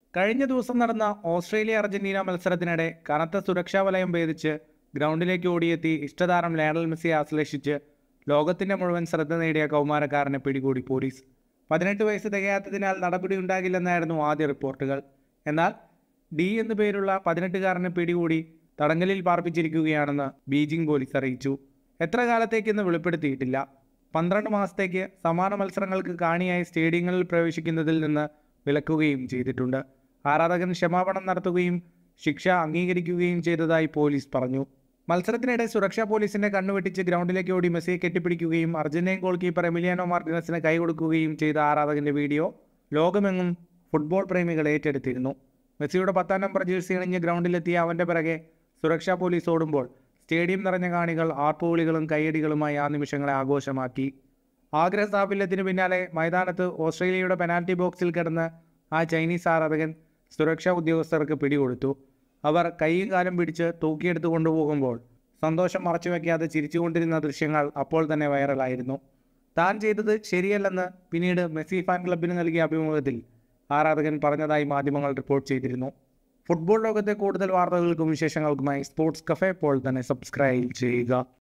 കഴിഞ്ഞ ദിവസം നടന്ന ഓസ്ട്രേലിയ അർജന്റീന മത്സരത്തിനിടെ കനത്ത സുരക്ഷാ വലയം ഭേദിച്ച് ഗ്രൗണ്ടിലേക്ക് ഓടിയെത്തി ഇഷ്ടതാരം ലയണൽ മെസ്സിയെ ആശ്ലേഷിച്ച് ലോകത്തിന്റെ മുഴുവൻ ശ്രദ്ധ നേടിയ കൗമാരക്കാരനെ പിടികൂടി പോലീസ് പതിനെട്ട് വയസ്സ് തികയാത്തതിനാൽ നടപടി ഉണ്ടാകില്ലെന്നായിരുന്നു ആദ്യ റിപ്പോർട്ടുകൾ എന്നാൽ ഡി എന്നു പേരുള്ള പതിനെട്ടുകാരനെ പിടികൂടി തടങ്കലിൽ പാർപ്പിച്ചിരിക്കുകയാണെന്ന് ബീജിംഗ് പോലീസ് അറിയിച്ചു എത്ര കാലത്തേക്കെന്ന് വെളിപ്പെടുത്തിയിട്ടില്ല പന്ത്രണ്ട് മാസത്തേക്ക് സമാന മത്സരങ്ങൾക്ക് കാണിയായി സ്റ്റേഡിയങ്ങളിൽ പ്രവേശിക്കുന്നതിൽ നിന്ന് വിലക്കുകയും ചെയ്തിട്ടുണ്ട് ആരാധകൻ ക്ഷമാപണം നടത്തുകയും ശിക്ഷ അംഗീകരിക്കുകയും ചെയ്തതായി പോലീസ് പറഞ്ഞു മത്സരത്തിനിടെ സുരക്ഷാ പോലീസിന്റെ കണ്ണുവെട്ടിച്ച് ഗ്രൗണ്ടിലേക്ക് ഓടി മെസ്സിയെ കെട്ടിപ്പിടിക്കുകയും അർജന്റീൻ ഗോൾ കീപ്പർ എമിലിയാനോ മാർട്ടിനസിന് കൈ കൊടുക്കുകയും ചെയ്ത ആരാധകന്റെ വീഡിയോ ലോകമെങ്ങും ഫുട്ബോൾ പ്രേമികൾ ഏറ്റെടുത്തിരുന്നു മെസ്സിയുടെ പത്താം നമ്പർ ജേഴ്സി അണിഞ്ഞ് ഗ്രൗണ്ടിലെത്തിയ അവന്റെ പിറകെ സുരക്ഷാ പോലീസ് ഓടുമ്പോൾ സ്റ്റേഡിയം നിറഞ്ഞ കാണികൾ ആർപ്പുവിളികളും കൈയടികളുമായി ആ നിമിഷങ്ങളെ ആഘോഷമാക്കി ആഗ്രഹ സാഫല്യത്തിന് പിന്നാലെ മൈതാനത്ത് ഓസ്ട്രേലിയയുടെ പെനാൽറ്റി ബോക്സിൽ കിടന്ന് ആ ചൈനീസ് ആരാധകൻ സുരക്ഷാ ഉദ്യോഗസ്ഥർക്ക് പിടികൊടുത്തു അവർ കൈയും കാലും പിടിച്ച് തൂക്കിയെടുത്ത് കൊണ്ടുപോകുമ്പോൾ സന്തോഷം മറച്ചുവെക്കാതെ ചിരിച്ചുകൊണ്ടിരുന്ന ദൃശ്യങ്ങൾ അപ്പോൾ തന്നെ വൈറലായിരുന്നു താൻ ചെയ്തത് ശരിയല്ലെന്ന് പിന്നീട് മെസ്സി ഫാൻ ക്ലബിന് നൽകിയ അഭിമുഖത്തിൽ ആരാധകൻ പറഞ്ഞതായി മാധ്യമങ്ങൾ റിപ്പോർട്ട് ചെയ്തിരുന്നു ഫുട്ബോൾ ലോകത്തെ കൂടുതൽ വാർത്തകൾക്കും വിശേഷങ്ങൾക്കുമായി സ്പോർട്സ് കഫേ ഇപ്പോൾ തന്നെ സബ്സ്ക്രൈബ് ചെയ്യുക